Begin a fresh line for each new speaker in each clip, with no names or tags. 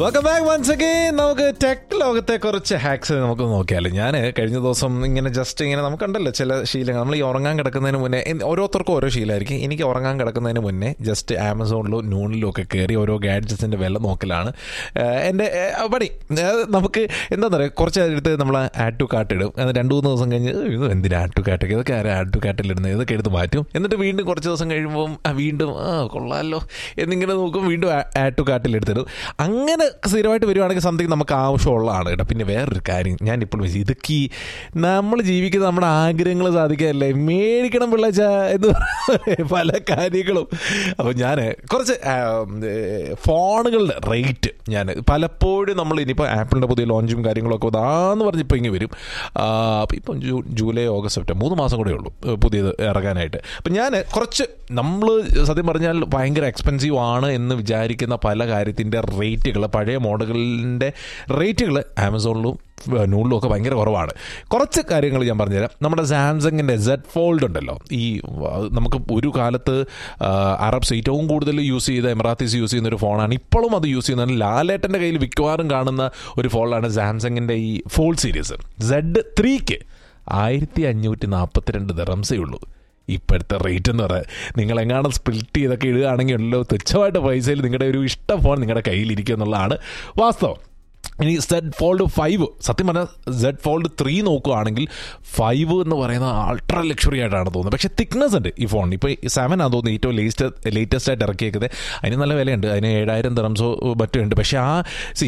Welcome back once again നമുക്ക് tech ലോകത്തെ കുറച്ച് ഹാക്സ് നമുക്ക് നോക്കിയാലോ ഞാൻ കഴിഞ്ഞ ദിവസം ഇങ്ങനെ ജസ്റ്റ് ഇങ്ങനെ നമുക്കുണ്ടല്ലോ ചില ശീലങ്ങൾ നമ്മൾ ഈ ഉറങ്ങാൻ കിടക്കുന്നതിന് മുന്നേ എൻ- ഓരോരുത്തർക്കും ഓരോ ശീലമായിരിക്കും എനിക്ക് ഉറങ്ങാൻ കിടക്കുന്നതിന് മുന്നേ ജസ്റ്റ് ആമസോണിലോ നൂണിലോ ഒക്കെ കയറി ഓരോ ഗാഡ്ജറ്റ്സിൻ്റെ വില നോക്കലാണ് ഏഹ് എൻ്റെ ഏഹ് പണി ഏഹ് നമുക്ക് എന്താ പറയുക കുറച്ച് എടുത്ത് നമ്മൾ ആഡ് ടു കാർട്ട് ഇടും അത് രണ്ട് മൂന്ന് ദിവസം കഴിഞ്ഞ് ഇത് എന്തിനാ ആഡ് ടു കാർട്ടൊക്കെ ഇതൊക്കെ ആരാ ആഡ് ടു കാർട്ടിലിടുന്നത് ഇതൊക്കെ എടുത്ത് മാറ്റും എന്നിട്ട് വീണ്ടും കുറച്ച് ദിവസം കഴിയുമ്പം ആ, വീണ്ടും ആ കൊള്ളാമല്ലോ എന്നിങ്ങനെ നോക്കും വീണ്ടും ആഡ് ടു കാർട്ടിൽ എടുത്തിടും അങ്ങനെ സ്ഥിരമായിട്ട് വരുവാണെങ്കിൽ സംതിങ് നമുക്ക് ആവശ്യമുള്ളതാണ് കേട്ടോ പിന്നെ വേറൊരു കാര്യം ഞാൻ ഇപ്പോൾ ഇതൊക്കെ ഈ നമ്മൾ ജീവിക്കുന്ന നമ്മുടെ ആഗ്രഹങ്ങൾ സാധിക്കാനല്ലേ മേടിക്കണം പിള്ളേച്ച എന്ന് പറയുന്ന പല കാര്യങ്ങളും അപ്പോൾ ഞാൻ കുറച്ച് ആ, ഏ, ഫോണുകളുടെ റേറ്റ് ഞാൻ പലപ്പോഴും നമ്മൾ ഇനിയിപ്പോൾ ആപ്പിളിൻ്റെ പുതിയ ലോഞ്ചും കാര്യങ്ങളൊക്കെ ഇതാന്ന് പറഞ്ഞ് ഇപ്പോൾ ഇങ്ങനെ വരും അപ്പോൾ ഇപ്പം ജൂ ജൂലൈ ഓഗസ്റ്റ് സെപ്റ്റംബർ മൂന്ന് മാസം കൂടെ ഉള്ളൂ ഏ, പുതിയത് ഇറങ്ങാനായിട്ട് അപ്പം ഞാൻ കുറച്ച് നമ്മൾ സത്യം പറഞ്ഞാൽ ഭയങ്കര എക്സ്പെൻസീവ് ആണ് എന്ന് വിചാരിക്കുന്ന പല കാര്യത്തിൻ്റെ റേറ്റുകൾ പഴയ മോഡലുകളിൻ്റെ റേറ്റുകൾ ആമസോണിലും നൂളിലും ഒക്കെ ഭയങ്കര കുറവാണ് കുറച്ച് കാര്യങ്ങൾ ഞാൻ പറഞ്ഞുതരാം നമ്മുടെ സാംസങ്ങിൻ്റെ സെഡ് ഫോൾഡ് ഉണ്ടല്ലോ ഈ ആ, നമുക്ക് ഒരു കാലത്ത് ആ, അറബ്സ് ഏറ്റവും കൂടുതൽ യൂസ് ചെയ്ത എമറാത്തീസ് യൂസ് ചെയ്യുന്ന ഒരു ഫോണാണ് ഇപ്പോഴും അത് യൂസ് ചെയ്യുന്നത് ലാലേട്ടൻ്റെ കയ്യിൽ മിക്കവാറും കാണുന്ന ഒരു ഫോണാണ് സാംസങ്ങിൻ്റെ ഈ ഫോൾഡ് സീരീസ് സെഡ് ത്രീക്ക് ആയിരത്തി അഞ്ഞൂറ്റി നാൽപ്പത്തിരണ്ട് ദറംസേ ഉള്ളൂ ഇപ്പോഴത്തെ റേറ്റ് എന്ന് പറയാം നിങ്ങൾ എങ്ങാനും സ്പ്ലിറ്റ് ചെയ്തൊക്കെ ഇടുകയാണെങ്കിൽ ഉള്ളൂ തുച്ഛമായിട്ട് പൈസയിൽ നിങ്ങളുടെ ഒരു ഇഷ്ട ഫോൺ നിങ്ങളുടെ കയ്യിലിരിക്കുക എന്നുള്ളതാണ് വാസ്തവം ഇനി സെഡ് ഫോൾഡ് ഫൈവ് സത്യം പറഞ്ഞാൽ സെഡ് ഫോൾഡ് ത്രീ നോക്കുകയാണെങ്കിൽ ഫൈവ് എന്ന് പറയുന്ന അൾട്രാ ലക്ഷറി ആയിട്ടാണ് തോന്നുന്നത് പക്ഷേ തിക്നെസ് ഉണ്ട് ഈ ഫോൺ ഇപ്പോൾ സെവൻ ആണ് തോന്നുന്നത് ഏറ്റവും ലേറ്റസ്റ്റ് ലേറ്റസ്റ്റ് ആയിട്ട് ഇറക്കിയേക്കുന്നത് അതിന് നല്ല വിലയുണ്ട് അതിന് ഏഴായിരം തെറംസോ മറ്റും ഉണ്ട് പക്ഷേ ആ സി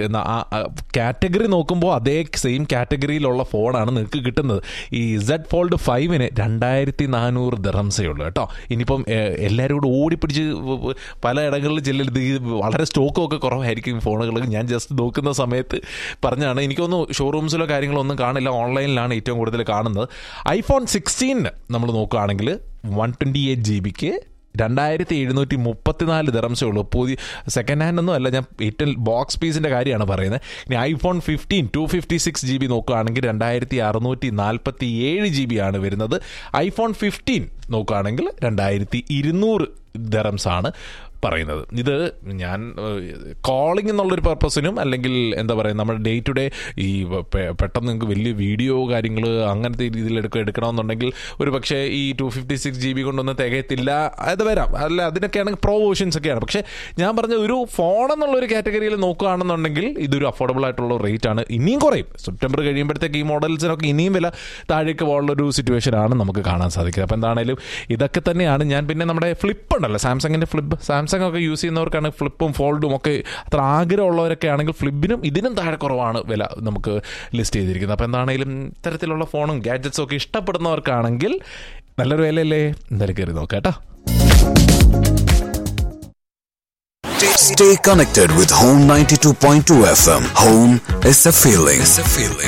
കാറ്റഗറി നോക്കുമ്പോൾ അതേ സെയിം കാറ്റഗറിയിലുള്ള ഫോണാണ് നിങ്ങൾക്ക് കിട്ടുന്നത് ഈ സെഡ് ഫോൾഡ് ഫൈവിന് രണ്ടായിരത്തി നാനൂറ് ദറംസേ ഉള്ളൂ കേട്ടോ ഇനിയിപ്പം ഏഹ്, എല്ലാവരും കൂടെ ഓടിപ്പിടിച്ച് വ- വ- പല ഇടങ്ങളിൽ ചെല്ലരുത് ഈ വളരെ സ്റ്റോക്കും ഒക്കെ കുറവായിരിക്കും ഫോണുകൾ ഞാൻ ജസ്റ്റ് നോക്കുന്ന സമയത്ത് പറഞ്ഞാണ് എനിക്കൊന്നും ഷോറൂംസിലോ കാര്യങ്ങളോ ഒന്നും കാണില്ല ഓൺലൈനിലാണ് ഏറ്റവും കൂടുതൽ കാണുന്നത് ഐഫോൺ സിക്സ്റ്റീനിന് നമ്മൾ നോക്കുകയാണെങ്കിൽ വൺ ട്വൻറ്റി എയ്റ്റ് ജി ബിക്ക് രണ്ടായിരത്തി എഴുന്നൂറ്റി മുപ്പത്തിനാല് ദിറംസേ ഉള്ളൂ പുതിയ സെക്കൻഡ് ഹാൻഡ് ഒന്നും അല്ല ഞാൻ ഏറ്റവും ബോക്സ് പീസിൻ്റെ കാര്യമാണ് പറയുന്നത് ഇനി iPhone fifteen two fifty six G B നോക്കുകയാണെങ്കിൽ രണ്ടായിരത്തി അറുന്നൂറ്റി നാൽപ്പത്തി ഏഴ് ജി ബി ആണ് വരുന്നത് ഐഫോൺ ഫിഫ്റ്റീൻ നോക്കുകയാണെങ്കിൽ രണ്ടായിരത്തി ഇരുന്നൂറ് ദറംസ് ആണ് പറയുന്നത് ഇത് ഞാൻ കോളിംഗ് എന്നുള്ളൊരു പർപ്പസിനും അല്ലെങ്കിൽ എന്താ പറയുക നമ്മുടെ ഡേ ടു ഡേ ഈ പെ- പെട്ടെന്ന് നിങ്ങൾക്ക് വലിയ വീഡിയോ കാര്യങ്ങൾ അങ്ങനത്തെ രീതിയിൽ എടുക്ക എടുക്കണമെന്നുണ്ടെങ്കിൽ ഒരു പക്ഷേ ഈ two fifty six G B കൊണ്ടൊന്നും തികയത്തില്ല അത് വരാം അല്ല അതിനൊക്കെയാണെങ്കിൽ പ്രോ വേർഷൻസ് ഒക്കെയാണ് പക്ഷേ ഞാൻ പറഞ്ഞ ഒരു ഫോൺ എന്നുള്ളൊരു കാറ്റഗറിയിൽ നോക്കുകയാണെന്നുണ്ടെങ്കിൽ ഇതൊരു അഫോർഡബിൾ ആയിട്ടുള്ള റേറ്റ് ആണ് ഇനിയും കുറയും സെപ്റ്റംബർ കഴിയുമ്പോഴത്തേക്ക് ഈ മോഡൽസിനൊക്കെ ഇനിയും വില താഴേക്ക് പോകുള്ളൊരു സിറ്റുവേഷൻ ആണ് നമുക്ക് കാണാൻ സാധിക്കുക അപ്പോൾ എന്താണേലും ഇതൊക്കെ തന്നെയാണ് ഞാൻ പിന്നെ നമ്മുടെ ഫ്ലിപ്പ് ഉണ്ടല്ലോ സാംസങ്ങിൻ്റെ ഫ്ലിപ്പ് സാംസങ് ഒക്കെ യൂസ് ചെയ്യുന്നവർക്കാണ് ഫ്ലിപ്പും ഫോൾഡും ഒക്കെ അത്ര ആഗ്രഹമുള്ളവരൊക്കെ ആണെങ്കിൽ ഫ്ലിപ്പിനും ഇതിനും താഴെ കുറവാണ് വില നമുക്ക് ലിസ്റ്റ് ചെയ്തിരിക്കുന്നത് അപ്പോൾ എന്താണേലും ഇത്തരത്തിലുള്ള ഫോണും ഗാഡ്ജറ്റ്സും ഒക്കെ ഇഷ്ടപ്പെടുന്നവർക്കാണെങ്കിൽ നല്ലൊരു വിലയല്ലേ എന്തായാലും കയറി നോക്കാം കേട്ടോ
Stay connected with Home 92.2 FM. Home is a feeling. It's a feeling.